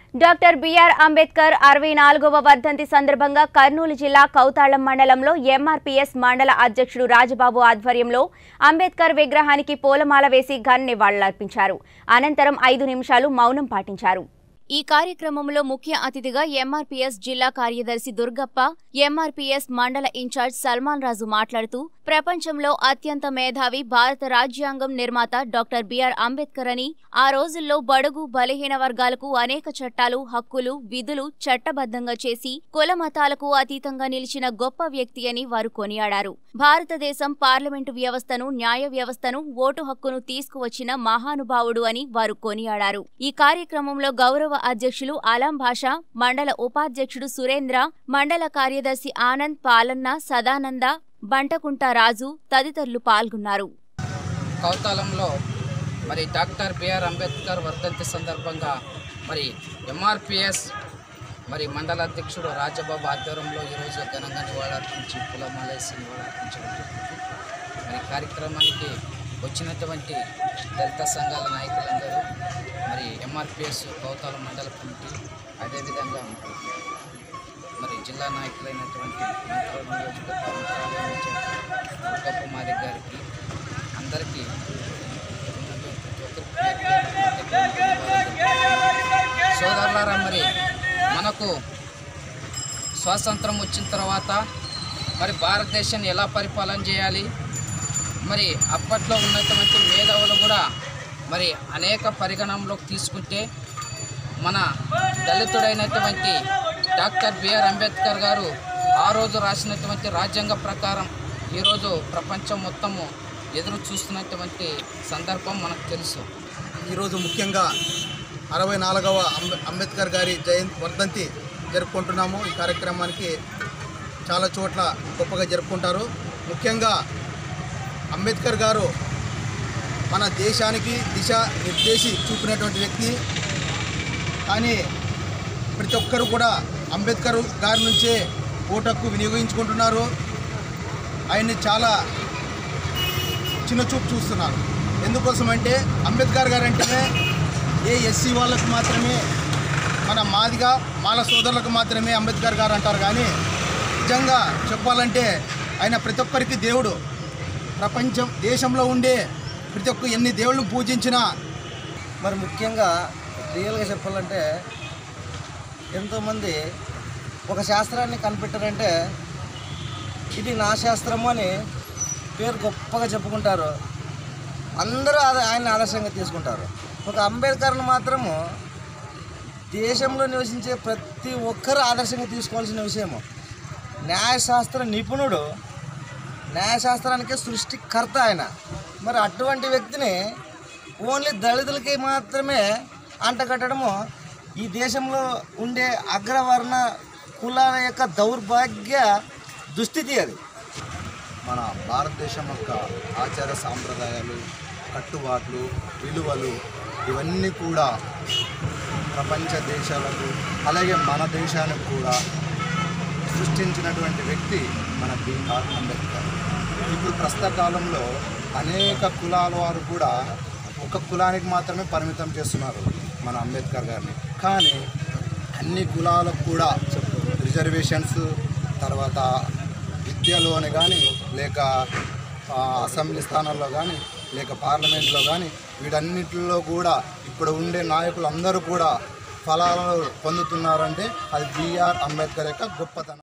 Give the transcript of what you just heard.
Doctor BR Ambedkar అరవై నాలుగవ వర్ధంతి సందర్భంగా కర్నూలు జిల్లా కౌతాళం మండలంలో ఎంఆర్పీఎస్ మండల అధ్యక్షుడు రాజబాబు ఆధ్వర్యంలో అంబేద్కర్ విగ్రహానికి పూలమాల వేసి ఘన నివాళులర్పించారు అనంతరం ఐదు నిమిషాలు మౌనం పాటించారు ఈ కార్యక్రమంలో ముఖ్య అతిథిగా ఎంఆర్పీఎస్ జిల్లా కార్యదర్శి దుర్గప్ప ఎంఆర్పీఎస్ మండల ఇన్ఛార్జ్ సల్మాన్ రాజు మాట్లాడుతూ ప్రపంచంలో అత్యంత మేధావి భారత రాజ్యాంగం నిర్మాత డాక్టర్ బిఆర్ అంబేద్కర్ అని ఆ రోజుల్లో బడుగు బలహీన వర్గాలకు అనేక చట్టాలు హక్కులు విధులు చట్టబద్ధంగా చేసి కుల మతాలకు అతీతంగా నిలిచిన గొప్ప వ్యక్తి అని వారు కొనియాడారు భారతదేశం పార్లమెంటు వ్యవస్థను న్యాయ వ్యవస్థను ఓటు హక్కును తీసుకువచ్చిన మహానుభావుడు అని వారు కొనియాడారు ఈ కార్యక్రమంలో గౌరవ అధ్యక్షులు ఆలాం భాష మండల ఉపాధ్యక్షుడు సురేంద్ర మండల కార్యదర్శి ఆనంద్ పాలన్న సదానంద బంటకుంట రాజు తదితరులు పాల్గొన్నారు కౌతాలంలో మరి డాక్టర్ బిఆర్ అంబేద్కర్ వర్ధంతి సందర్భంగా మరి ఎంఆర్పిఎస్ మరి మండల అధ్యక్షుడు రాజబాబు ఆధ్వర్యంలో ఈరోజు ఘనంగా నివాళులర్పించి పులమాలేసి నివాళులర్పించడం జరిగింది మరి కార్యక్రమానికి వచ్చినటువంటి దళిత సంఘాల నాయకులందరూ మరి ఎంఆర్పిఎస్ కౌతాల మండల కమిటీ అదేవిధంగా మరి జిల్లా నాయకులైనటువంటి మంత్రుల నియోజకవర్గ మంత్రాలయం ఇన్ఛార్జ్ దుర్గప్ప మాదిక్ గారికి అందరికీ ఉన్నటువంటి ప్రతి ఒక్కరికి పేరు పేరున ధన్యవాదాలు తెలుపుతున్నాను. సోదరులారా మరి మనకు స్వాతంత్రం వచ్చిన తర్వాత మరి భారతదేశాన్ని ఎలా పరిపాలన చేయాలి మరి అప్పట్లో ఉన్నటువంటి మేధావులు కూడా మరి అనేక పరిగణనలోకి తీసుకుంటే మన దళితుడైనటువంటి డాక్టర్ బిఆర్ అంబేద్కర్ గారు ఆ రోజు రాసినటువంటి రాజ్యాంగ ప్రకారం ఈరోజు ప్రపంచం మొత్తము ఎదురు చూస్తున్నటువంటి సందర్భం మనకు తెలుసు ఈరోజు ముఖ్యంగా అరవై నాలుగవ అంబే- అంబేద్కర్ గారి జయంతి వర్ధంతి జరుపుకుంటున్నాము ఈ కార్యక్రమానికి చాలా చోట్ల గొప్పగా జరుపుకుంటారు ముఖ్యంగా అంబేద్కర్ గారు మన దేశానికి దిశ నిర్దేశి చూపినటువంటి వ్యక్తి కానీ ప్రతి ఒక్కరు కూడా అంబేద్కర్ గారి నుంచే ఓటక్కు వినియోగించుకుంటున్నారు ఆయన్ని చాలా చిన్న చూపు చూస్తున్నారు ఎందుకోసం అంటే అంబేద్కర్ గారు అంటేనే ఏ ఎస్సీ వాళ్ళకు మాత్రమే మన మాదిగా మాల సోదరులకు మాత్రమే అంబేద్కర్ గారు అంటారు కానీ నిజంగా చెప్పాలంటే ఆయన ప్రతి ఒక్కరికి దేవుడు ప్రపంచం దేశంలో ఉండే ప్రతి ఒక్క ఎన్ని దేవుళ్ళను పూజించినా మరి ముఖ్యంగా రియల్గా చెప్పాలంటే ఎంతోమంది ఒక శాస్త్రాన్ని కనిపెట్టారంటే ఇది నా శాస్త్రము అని పేరు గొప్పగా చెప్పుకుంటారు అందరూ అది ఆయన ఆదర్శంగా తీసుకుంటారు ఒక అంబేద్కర్ను మాత్రము దేశంలో నివసించే ప్రతి ఒక్కరు ఆదర్శంగా తీసుకోవాల్సిన విషయము న్యాయశాస్త్ర నిపుణుడు న్యాయశాస్త్రానికి సృష్టికర్త ఆయన మరి అటువంటి వ్యక్తిని ఓన్లీ దళితులకి మాత్రమే అంటగట్టడము ఈ దేశంలో ఉండే అగ్రవర్ణ కులాల యొక్క దౌర్భాగ్య దుస్థితి అది మన భారతదేశం యొక్క ఆచార సాంప్రదాయాలు కట్టుబాట్లు విలువలు ఇవన్నీ కూడా ప్రపంచ దేశాలకు అలాగే మన దేశానికి కూడా సృష్టించినటువంటి వ్యక్తి మన బీఆర్ అంబేద్కర్ ఇప్పుడు ప్రస్తుత కాలంలో అనేక కులాల వారు కూడా ఒక కులానికి మాత్రమే పరిమితం చేస్తున్నారు మన అంబేద్కర్ గారిని కానీ అన్ని కులాలకు కూడా రిజర్వేషన్స్ తర్వాత విద్యలోని కానీ లేక ఆ, అసెంబ్లీ స్థానాల్లో కానీ లేక పార్లమెంట్లో కానీ వీటన్నిటిలో కూడా ఇప్పుడు ఉండే నాయకులు అందరూ కూడా ఫలాలు పొందుతున్నారంటే అది బిఆర్ అంబేద్కర్ యొక్క గొప్పతనం